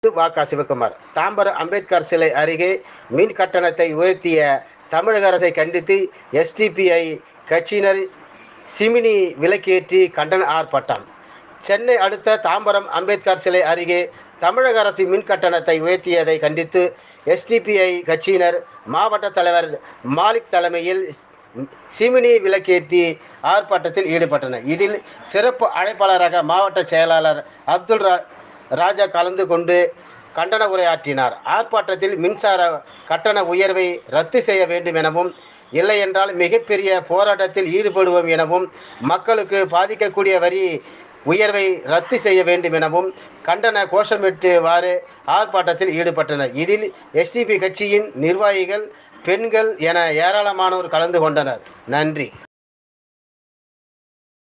வாக்கா சிவகுமார் தாம்பரம் அம்பேத்கர் சிலை அருகே மின் கட்டணத்தை உயர்த்திய தமிழக அரசை கண்டித்து எஸ்டிபிஐ கட்சியினர் சிமினி விலக்கேற்றி கண்டன ஆர்ப்பாட்டம் சென்னை அடுத்த தாம்பரம் அம்பேத்கர் சிலை அருகே தமிழக அரசு மின் கட்டணத்தை உயர்த்தியதை கண்டித்து எஸ்டிபிஐ கட்சியினர் மாவட்ட தலைவர் மாலிக் தலைமையில் சிமினி விலக்கேற்றி ஆர்ப்பாட்டத்தில் ஈடுபட்டனர் இதில் சிறப்பு அழைப்பாளராக மாவட்ட செயலாளர் அப்துல் ரா ராஜா கலந்து கொண்டு கண்டன உரையாற்றினார் ஆர்ப்பாட்டத்தில் மின்சார கட்டண உயர்வை ரத்து செய்ய வேண்டும் எனவும் இல்லையென்றால் மிகப்பெரிய போராட்டத்தில் ஈடுபடுவோம் எனவும் மக்களுக்கு பாதிக்கக்கூடிய வரி உயர்வை ரத்து செய்ய வேண்டும் எனவும் கண்டன கோஷமிட்டுவாறு ஆர்ப்பாட்டத்தில் ஈடுபட்டனர் இதில் எஸ்டிபி கட்சியின் நிர்வாகிகள் பெண்கள் என ஏராளமானோர் கலந்து கொண்டனர் நன்றி